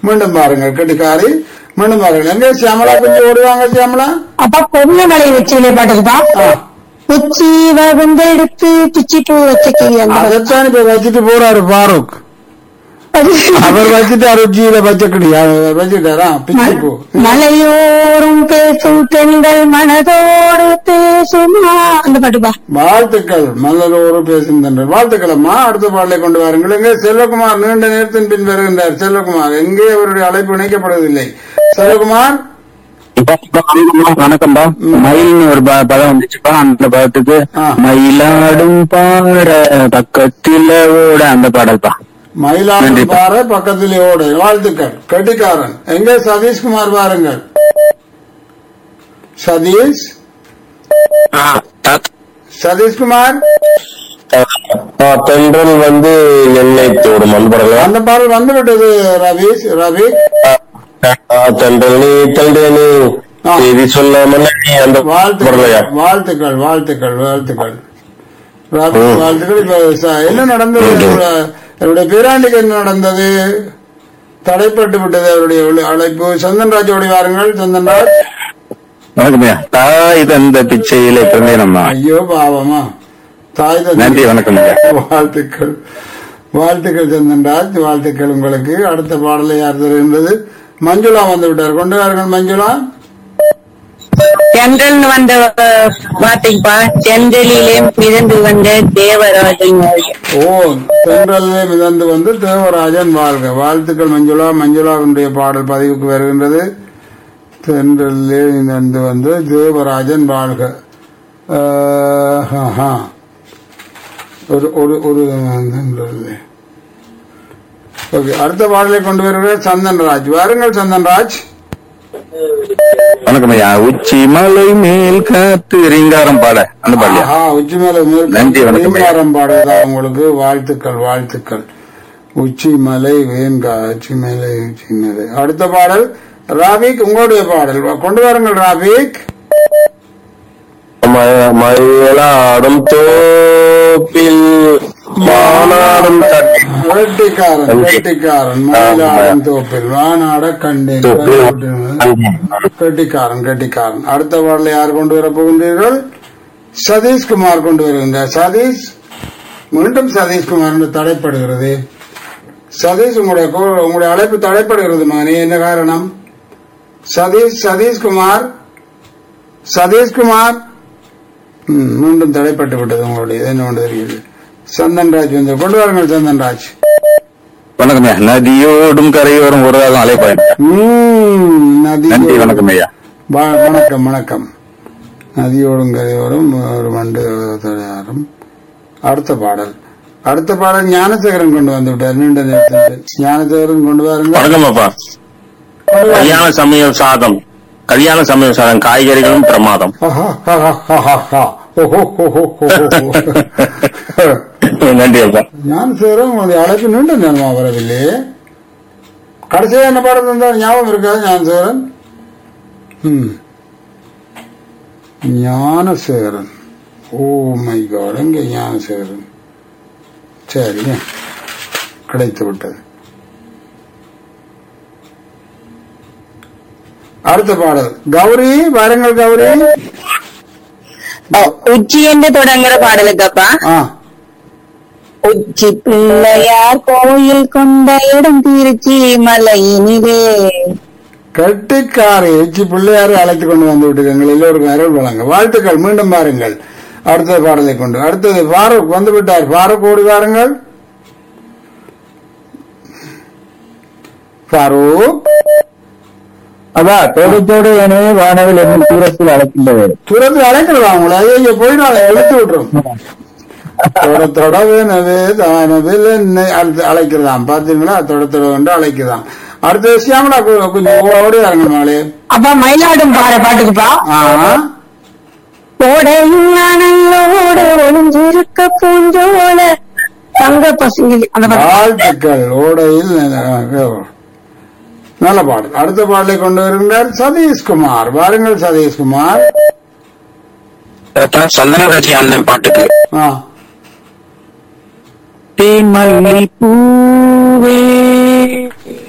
மீண்டும் பாருங்கள் கெட்டிக்காரி மீண்டும் பாருங்கள் எங்க சியாமலா கொஞ்சம் ஓடுவாங்க சியாமலா அப்பா பொன்னமலை உச்சியிலே பாட்டுக்குப்பா ஆ. உச்சி வகுந்தெடுத்து பிச்சி பூ வச்ச கிளி அந்த பாட்டு. அதைத்தான் இப்ப வச்சுட்டு போறாரு பாரூக் அவர் வச்சுட்டாரு உச்சியில பச்சைக்கடி அவர் வச்சுட்டாரா பிச்சி பூ மலையோரும் பேசும் பெண்கள் மனதோடு பேசுமா அந்த பாட்டுப்பா வாழ்த்துக்கள் மல்லரோடு பேசுகின்றனர் வாழ்த்துக்கள் அம்மா அடுத்த பாடலை கொண்டு வாருங்கள் எங்கே செல்வகுமார் நீண்ட நேரத்தின் பின் வருகின்றார் செல்வகுமார் எங்கே அவருடைய அழைப்பு இணைக்கப்படவில்லை செல்வகுமார் இப்ப இப்ப வணக்கம்ப்பா, வணக்கம்ப்பா மயில்னு ஒரு ப- படம் வந்துச்சுப்பா அந்த படத்துக்கு ஆ. மயிலாடும் பாற பக்கத்துல ஓட அந்த பாடல்பா மயிலாடும் நன்றிப்பா. பாறை பக்கத்திலே ஓடு வாழ்த்துக்கள் கட்டிக்காரன் எங்கே சதீஷ்குமார் பாருங்கள் சதீஷ் சதீஷ்குமார் தென்றல் வந்து எண்ணெய் தோடும் அன்பர்கள் அந்த பாடல் வந்து விட்டது ரவீஷ் ரவி தென்றல் நீ தென்றல் நீ ஆ. செய்தி சொல்லாமல் நீ அந்த வாழ்த்துக்கள் பாடலையா வாழ்த்துக்கள் வாழ்த்துக்கள் வாழ்த்துக்கள் ரவி, ம். வாழ்த்துக்கள் இப்ப ச- என்ன நடந்தது இவருடைய- இவருடைய பேராண்டிக்கு என்ன நடந்தது தடைப்பட்டு விட்டது அவருடைய ஒளி- அழைப்பு சந்தன்ராஜ் ஓடி வாருங்கள் சந்தன்ராஜ் வணக்கம்யா தாய் தந்த பிச்சையில பிறந்தேனம்மா ஐயோ பாவமா தாய் தந்தை- நன்றி வணக்கம் ஐயா வாழ்த்துக்கள் வாழ்த்துக்கள் சந்தன்ராஜ் வாழ்த்துக்கள் உங்களுக்கு அடுத்த பாடலை யார் தருகின்றது மஞ்சுளா வந்து விட்டார் கொண்டு வாருங்கள் மஞ்சுளா சென்றல் வந்த வார்த்தைப்பா சென்றலிலே மிதந்து வந்த தேவராஜன் வாழ்க. ஓ தென்றலே மிதந்து வந்து தேவராஜன் வாழ்க வாழ்த்துக்கள் மஞ்சுளா மஞ்சுளாவினுடைய பாடல் பதிவுக்கு வருகின்றது தென்றலே மிதந்து வந்து தேவராஜன் வாழ்க ஆஹ், ஆஹா. ஒரு ஒரு ஒரு தென்றலே. ஓகே அடுத்த பாடலை கொண்டு வருகிறார் சந்தன்ராஜ் வாருங்கள் சந்தன்ராஜ் வணக்கம் ஐயா உச்சி மலை மேல் காத்து ரீங்காரம் பாட அந்த பாடலையா ஆஹா, உச்சி மேல நன்றி, வணக்கம். மேற்காரம் பாடுவதா உங்களுக்கு வாழ்த்துக்கள் வாழ்த்துக்கள் உச்சி மலை வேங்கா உச்சி மலை உச்சி மலை அடுத்த பாடல் ராபிக் உங்களுடைய பாடல் கொண்டு வாருங்கள் ராபிக் ம- மயிலாடும் தோப்பில் மானாடும் தட்டி வெட்டிக்காரன் நன்றி. வெட்டிக்காரன் மயிலாடும் தோப்பில் வானாட கண்டேன் தோப்பில் கெட்டிக்காரன் கெட்டிக்காரன் அடுத்த பாடலை யார் கொண்டு வர போகின்றீர்கள் சதீஷ்குமார் கொண்டு வருகின்றார் சதீஷ் மீண்டும் சதீஷ்குமார் என்று தடைப்படுகிறது சதீஷ் உங்களுடைய கோ- உங்களுடைய அழைப்பு தடைப்படுகிறது மகனே என்ன காரணம் சதீஷ் சதீஷ்குமார் சதீஷ்குமார் ம், மீண்டும் தடைப்பட்டு விட்டது உங்களுடைய இது என்ன ஒன்று தெரியுது சந்தன்ராஜ் வந்து கொண்டு வாருங்கள் சந்தன்ராஜ் வணக்கம் ஐயா நதியோடும் கரையோடும் ஒரு காலம் அலைப்பாயம் ம், நதி நன்றி வணக்கம் ஐயா வ- வணக்கம் வணக்கம் நதியோடும் கரையோடும் ஒரு மண்டு தடையாரும் அடுத்த பாடல் அடுத்த பாடல் ஞானசேகரன் கொண்டு வந்து விட்டார் நீண்ட நேரத்தில் ஞானசேகரன் கொண்டு வாருங்க வணக்கம் அப்பா கல்யாண சமயம் சாதம் கல்யாண சமயம் சாதம் காய்கறிகளும் பிரமாதம் நன்றி அப்பா ஞானசேகரன் உங்களுடைய அழைப்பு நீண்ட நேரமா வரவில்லையே கடைசியா என்ன பாடல் இருந்தால் ஞாபகம் இருக்காது ஞானசேகரன் ம். ஞானசேகரன் ஓ மை காட் எங்க ஞானசேகரன் சரிங்க கிடைத்து விட்டது அடுத்த பாடல் கௌரி வாருங்கள் கௌரி உச்சி என்று தொடங்குற பாடலுக்கப்பா ஆ உச்சி பிள்ளையார் கோயில் கொண்ட இடம் திருச்சி மலையினிலே கட்டிக்காரை எச்சி பிள்ளையாரை அழைத்துக் கொண்டு வந்து விட்டுருங்கள் எல்லோருக்கும் அருள் வழங்க வாழ்த்துக்கள் மீண்டும் பாருங்கள் அடுத்த பாடலை கொண்டு அடுத்தது ஃபாரூக் வந்து விட்டார் ஃபாரூக் ஓடி வாருங்கள் ஃபாரூக் அதான் தோட்டத்தோடு எனவே வானவில் என்னும் தூரத்தில் அழைக்கின்றது துறந்து அழைக்கிறதா உங்களை ஐயோ போயிடாத எழுத்து விட்டுரும் தொட தொடவே தானவில் என்னை அழைத்து- அழைக்கிறதாம் பாத்தீங்களா தொட தொட என்று அழைக்கிறதாம் அடுத்தது சியாமலா கொ- கொஞ்சம் ஓடி வாருங்க மகளே அப்பா மயிலாடும் பாறை பாட்டுக்குப்பா ஆ கோடையோடு ஒளிஞ்சிருக்க பூஞ்சோல தங்க பசுங்கிளி அந்த பாட்டு வாழ்த்துக்கள் ஓடையில் நல்ல- நல்ல பாடல் அடுத்த பாடலை கொண்டு வருகின்றார் சதீஷ்குமார் வாருங்கள் சதீஷ்குமார் சந்தனராஜி அண்ணன் பாட்டுக்கு ஆ தேன்மல்லி பூவே